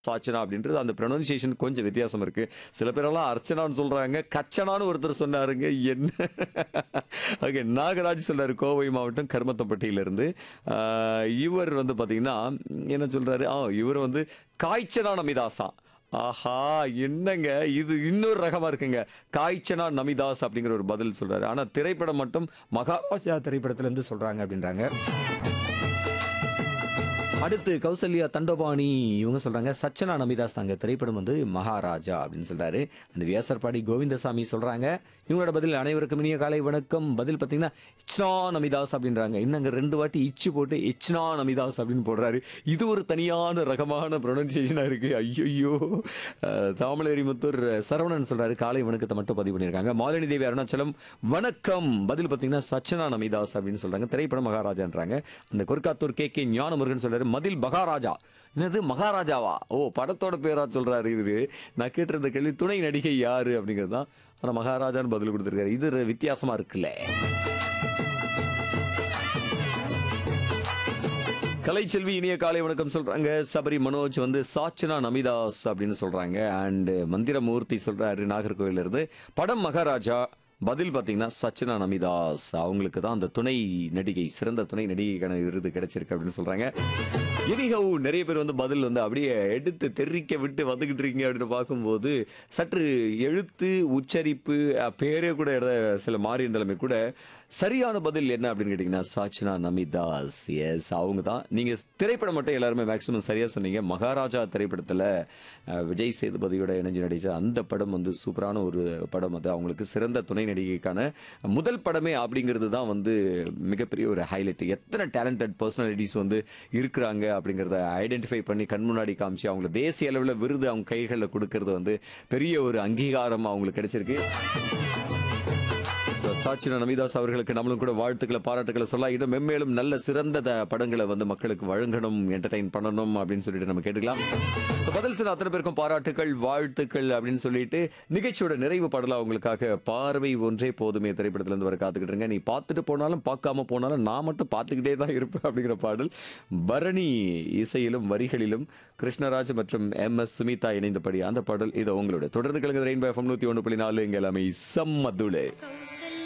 சாச்சனா அப்படின்றது அந்த ப்ரொனன்சியேஷன் கொஞ்சம் வித்தியாசம் இருக்கு சில பேரெல்லாம் அர்ச்சனான்னு சொல்றாங்க கச்சனான்னு ஒருத்தர் சொன்னாருங்க என்ன ஓகே நாகராஜ் சொல்றாரு கோவை மாவட்டம் கருமத்தப்பட்டியிலிருந்து ஆஹ், இவர் வந்து பாத்தீங்கன்னா என்ன சொல்றாரு ஆ இவர் வந்து காய்ச்சனா நமிதாசா ஆஹா என்னங்க இது இன்னொரு ரகமா இருக்குங்க காய்ச்சனா நமிதாஸ் அப்படிங்கிற ஒரு பதில் சொல்றாரு ஆனா திரைப்படம் மட்டும் மகாராஜா திரைப்படத்துல இருந்து சொல்றாங்க அப்படின்றாங்க அடுத்து கௌசல்யா தண்டபாணி இவங்க சொல்றாங்க சச்சனா நமிதாஸ் தாங்க திரைப்படம் வந்து மகாராஜா அப்படின்னு சொல்றாரு அந்த வியாசர்பாடி கோவிந்தசாமி சொல்றாங்க இவங்களோட பதில் அனைவருக்கும் இனிய காலை வணக்கம் பதில் பார்த்தீங்கன்னா இச்னா நமிதாஸ் அப்படின்றாங்க இன்னங்க ரெண்டு வாட்டி இச்சு போட்டு இச்னா நமிதாஸ் அப்படின்னு போடுறாரு இது ஒரு தனியான ரகமான ப்ரொனன்சியேஷனா இருக்கு ஐயோ தாமலேரிமுத்தூர் சரவணன் சொல்றாரு காலை வணக்கத்தை மட்டும் பதிவு பண்ணியிருக்காங்க மாலினி தேவி அருணாச்சலம் வணக்கம் பதில் பார்த்தீங்கன்னா சச்சனா நமிதாஸ் அப்படின்னு சொல்றாங்க திரைப்படம் மகாராஜான்றாங்க அந்த கொர்க்காத்தூர் கே கே ஞானமுருகன் சொல்றாரு மதில் மகாராஜா என்னது மகாராஜாவா ஓ படத்தோட பேரா சொல்றாரு இவரு நான் கேட்டிருந்த கேள்வி துணை நடிகை யாரு அப்படிங்கிறது தான் ஆனா மகாராஜான்னு பதில் கொடுத்திருக்காரு இது வித்தியாசமா இருக்குல்ல கலைச்செல்வி இனிய காலை வணக்கம் சொல்றாங்க சபரி மனோஜ் வந்து சாச்சனா நமிதாஸ் அப்படின்னு சொல்றாங்க அண்ட் மந்திரமூர்த்தி சொல்றாரு நாகர்கோவில்ல இருந்து படம் மகாராஜா பதில் பார்த்தீங்கன்னா சச்சனா நமிதாஸ் அவங்களுக்கு தான் அந்த துணை நடிகை சிறந்த துணை நடிகைக்கான விருது கிடைச்சிருக்கு அப்படின்னு சொல்றாங்க எனிஹவ் நிறைய பேர் வந்து பதில் வந்து அப்படியே எடுத்து தெரிவிக்க விட்டு வந்துகிட்டு இருக்கீங்க அப்படின்னு பார்க்கும்போது சற்று எழுத்து உச்சரிப்பு அஹ், பேரே கூட இட- சில மாறி இருந்தாலுமே கூட சரியான பதில் என்ன அப்படின்னு கேட்டிங்கன்னா சாச்சனா நமிதாஸ் எஸ் அவங்க தான் நீங்கள் திரைப்படம் மட்டும் எல்லாருமே மேக்ஸிமம் சரியாக சொன்னீங்க மகாராஜா திரைப்படத்தில் விஜய் சேதுபதியோட இணைஞ்சு நடிச்ச அந்த படம் வந்து சூப்பரான ஒரு படம் அது அவங்களுக்கு சிறந்த துணை நடிகைக்கான முதல் படமே அப்படிங்கிறது தான் வந்து மிகப்பெரிய ஒரு ஹைலைட் எத்தனை டேலண்டட் பர்சனாலிட்டிஸ் வந்து இருக்கிறாங்க அப்படிங்கிறத ஐடென்டிஃபை பண்ணி கண் முன்னாடி காமிச்சு அவங்கள தேசிய அளவில் விருது அவங்க கைகளில் கொடுக்கறது வந்து பெரிய ஒரு அங்கீகாரம் அவங்களுக்கு கிடைச்சிருக்கு So, சாச்சினா நமிதாஸ் அவர்களுக்கு நம்மளும் கூட வாழ்த்துக்களை பாராட்டுக்களை சொல்ல இன்னும் மென்மேலும் நல்ல சிறந்த த- படங்களை வந்து மக்களுக்கு வழங்கணும் என்டர்டைன் பண்ணணும் அப்படின்னு சொல்லிட்டு நம்ம கேட்டுக்கலாம் So, பதில் சில அத்தனை பேருக்கும் பாராட்டுக்கள் வாழ்த்துக்கள் அப்படின்னு சொல்லிட்டு நிகழ்ச்சியோட நிறைவு பாடலா உங்களுக்காக பார்வை ஒன்றே போதுமே திரைப்படத்துல இருந்து வர காத்துக்கிட்டு இருங்க நீ பார்த்துட்டு போனாலும் பார்க்காம போனாலும் நான் மட்டும் பார்த்துக்கிட்டே தான் இருப்பேன் அப்படிங்கிற பாடல் பரணி இசையிலும் வரிகளிலும் கிருஷ்ணராஜ் மற்றும் எம் எஸ் சுமிதா இணைந்தபடி அந்த பாடல் இது உங்களோட தொடர்ந்து கலங்க ரெயின்போ எஃப்எம் நூத்தி ஒன்று புள்ளி நாலு எங்கள் அமை சம்மதுளே கௌசல்யா